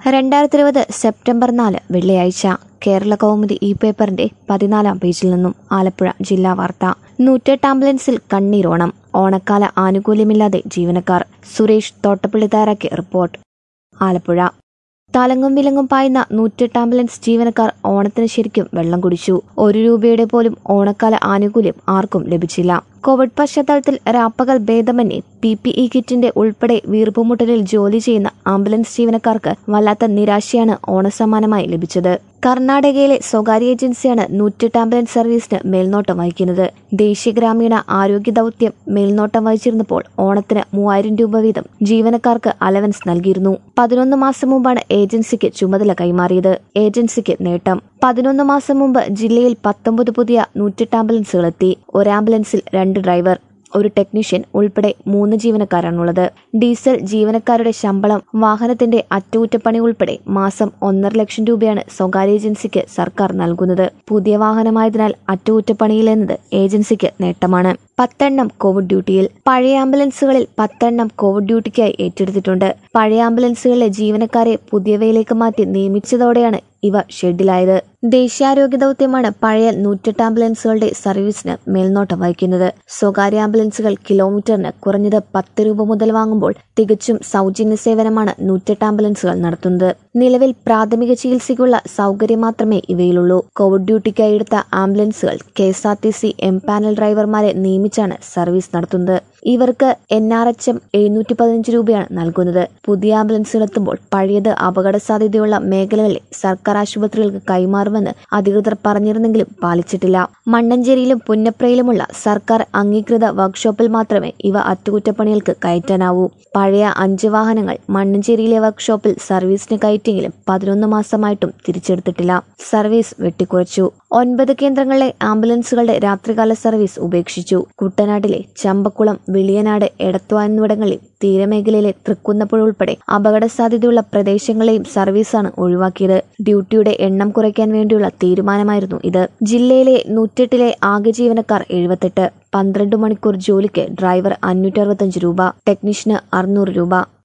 രണ്ടായിരത്തി ഇരുപത് സെപ്റ്റംബർ നാല് വെള്ളിയാഴ്ച കേരള കൗമുദി ഇ പേപ്പറിന്റെ പതിനാലാം പേജിൽ നിന്നും ആലപ്പുഴ ജില്ലാ വാർത്ത നൂറ്റെട്ട് ആംബുലൻസിൽ കണ്ണീരോണം ഓണക്കാല ആനുകൂല്യമില്ലാതെ ജീവനക്കാർ സുരേഷ് തോട്ടപ്പള്ളി തയ്യാറാക്കിയ റിപ്പോർട്ട് ആലപ്പുഴ തലങ്ങും വിലങ്ങും പായുന്ന നൂറ്റെട്ട് ആംബുലൻസ് ജീവനക്കാർ ഓണത്തിന് ശരിക്കും വെള്ളം കുടിച്ചു ഒരു രൂപയുടെ പോലും ഓണക്കാല ആനുകൂല്യം ആർക്കും ലഭിച്ചില്ല കോവിഡ് പശ്ചാത്തലത്തിൽ രാപ്പകൽ ഭേദമന്യേ പി പി ഇ കിറ്റിന്റെ ഉൾപ്പെടെ വീർപ്പുമുട്ടലിൽ ജോലി ചെയ്യുന്ന ആംബുലൻസ് ജീവനക്കാർക്ക് വല്ലാത്ത നിരാശയാണ് ഓണസമ്മാനമായി ലഭിച്ചത് കർണാടകയിലെ സ്വകാര്യ ഏജൻസിയാണ് നൂറ്റെട്ട് ആംബുലൻസ് സർവീസിന് മേൽനോട്ടം വഹിക്കുന്നത് ദേശീയ ഗ്രാമീണ ആരോഗ്യ ദൗത്യം മേൽനോട്ടം വഹിച്ചിരുന്നപ്പോൾ ഓണത്തിന് മൂവായിരം രൂപ വീതം ജീവനക്കാർക്ക് അലവൻസ് നൽകിയിരുന്നു പതിനൊന്ന് മാസം മുമ്പാണ് ഏജൻസിക്ക് ചുമതല കൈമാറിയത് ഏജൻസിക്ക് നേട്ടം പതിനൊന്ന് മാസം മുമ്പ് ജില്ലയിൽ പത്തൊമ്പത് പുതിയ നൂറ്റെട്ട് ആംബുലൻസുകൾ എത്തി ഒരു ആംബുലൻസിൽ രണ്ട് ഡ്രൈവർ ഒരു ടെക്നീഷ്യൻ ഉൾപ്പെടെ മൂന്ന് ജീവനക്കാരാണുള്ളത് ഡീസൽ ജീവനക്കാരുടെ ശമ്പളം വാഹനത്തിന്റെ അറ്റകുറ്റപ്പണി ഉൾപ്പെടെ മാസം ഒന്നര ലക്ഷം രൂപയാണ് സ്വകാര്യ ഏജൻസിക്ക് സർക്കാർ നൽകുന്നത് പുതിയ വാഹനമായതിനാൽ അറ്റകുറ്റപ്പണിയിലെന്നത് ഏജൻസിക്ക് നേട്ടമാണ് പത്തെണ്ണം കോവിഡ് ഡ്യൂട്ടിയിൽ പഴയ ആംബുലൻസുകളിൽ പത്തെണ്ണം കോവിഡ് ഡ്യൂട്ടിക്കായി ഏറ്റെടുത്തിട്ടുണ്ട് പഴയ ആംബുലൻസുകളിലെ ജീവനക്കാരെ പുതിയവയിലേക്ക് മാറ്റി നിയമിച്ചതോടെയാണ് ഇവ ഷെഡിലായത് ദേശീയാരോഗ്യ ദൗത്യമാണ് പഴയ നൂറ്റെട്ട് ആംബുലൻസുകളുടെ സർവീസിന് മേൽനോട്ടം വഹിക്കുന്നത് സ്വകാര്യ ആംബുലൻസുകൾ കിലോമീറ്ററിന് കുറഞ്ഞത് പത്ത് രൂപ മുതൽ വാങ്ങുമ്പോൾ തികച്ചും സൗജന്യ സേവനമാണ് നൂറ്റെട്ട് ആംബുലൻസുകൾ നടത്തുന്നത് നിലവിൽ പ്രാഥമിക ചികിത്സയ്ക്കുള്ള സൗകര്യം മാത്രമേ ഇവയിലുള്ളൂ കോവിഡ് ഡ്യൂട്ടിക്കായി എടുത്ത ആംബുലൻസുകൾ K S R T C M panel ഡ്രൈവർമാരെ നിയമിച്ചാണ് സർവീസ് നടത്തുന്നത് ഇവർക്ക് എൻ ആർ എച്ച് എം എഴുന്നൂറ്റി പതിനഞ്ച് രൂപയാണ് നൽകുന്നത് പുതിയ ആംബുലൻസുകൾ എത്തുമ്പോൾ പഴയത് അപകട സാധ്യതയുള്ള മേഖലകളിലെ സർക്കാർ ആശുപത്രികൾക്ക് കൈമാറുമെന്ന് അധികൃതർ പറഞ്ഞിരുന്നെങ്കിലും പാലിച്ചിട്ടില്ല മണ്ണഞ്ചേരിയിലും പുന്നപ്രയിലുമുള്ള സർക്കാർ അംഗീകൃത വർക്ക്ഷോപ്പിൽ മാത്രമേ ഇവ അറ്റകുറ്റപ്പണികൾക്ക് കയറ്റാനാവൂ പഴയ അഞ്ച് വാഹനങ്ങൾ മണ്ണഞ്ചേരിയിലെ വർക്ക്ഷോപ്പിൽ സർവീസിന് കയറ്റിയെങ്കിലും പതിനൊന്ന് മാസമായിട്ടും തിരിച്ചെടുത്തിട്ടില്ല സർവീസ് വെട്ടിക്കുറച്ചു ഒൻപത് കേന്ദ്രങ്ങളിലെ ആംബുലൻസുകളുടെ രാത്രികാല സർവീസ് ഉപേക്ഷിച്ചു കുട്ടനാട്ടിലെ ചമ്പക്കുളം വെളിയനാട് എടത്വ എന്നിവിടങ്ങളിൽ തീരമേഖലയിലെ തൃക്കുന്നപ്പുഴ ഉൾപ്പെടെ അപകട സാധ്യതയുള്ള പ്രദേശങ്ങളെയും സർവീസാണ് ഒഴിവാക്കിയത് ഡ്യൂട്ടിയുടെ എണ്ണം കുറയ്ക്കാൻ വേണ്ടിയുള്ള തീരുമാനമായിരുന്നു ഇത് ജില്ലയിലെ നൂറ്റെട്ടിലെ ആകെ ജീവനക്കാർ എഴുപത്തെട്ട് പന്ത്രണ്ട് മണിക്കൂർ ജോലിക്ക് ഡ്രൈവർ അഞ്ഞൂറ്റി അറുപത്തഞ്ച് രൂപ ടെക്നീഷ്യന് അറുന്നൂറ് രൂപ